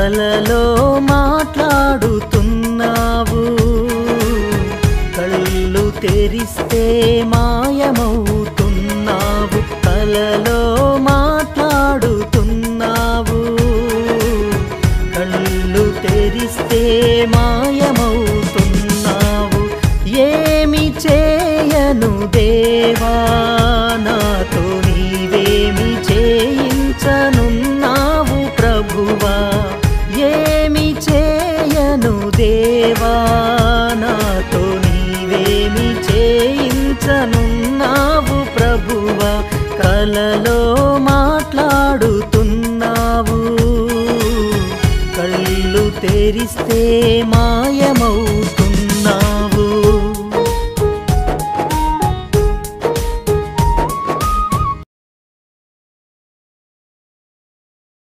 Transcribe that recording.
కలలో మాట్లాడుతున్నావు కళ్ళు తెరిస్తే మాయమవుతున్నావు కలలో మాట్లాడుతున్నావు కళ్ళు తెరిస్తే మాయమవుతున్నావు ఏమి చేయను దేవా నాతో నీవేమి చేయించనున్నావు ప్రభువా ఏమి చేయను దేవా నాతో నీవేమి చేయించనున్నావు ప్రభువా కలలో మాట్లాడుతున్నావు కళ్ళు తెరిస్తే మాయమవుతున్నావు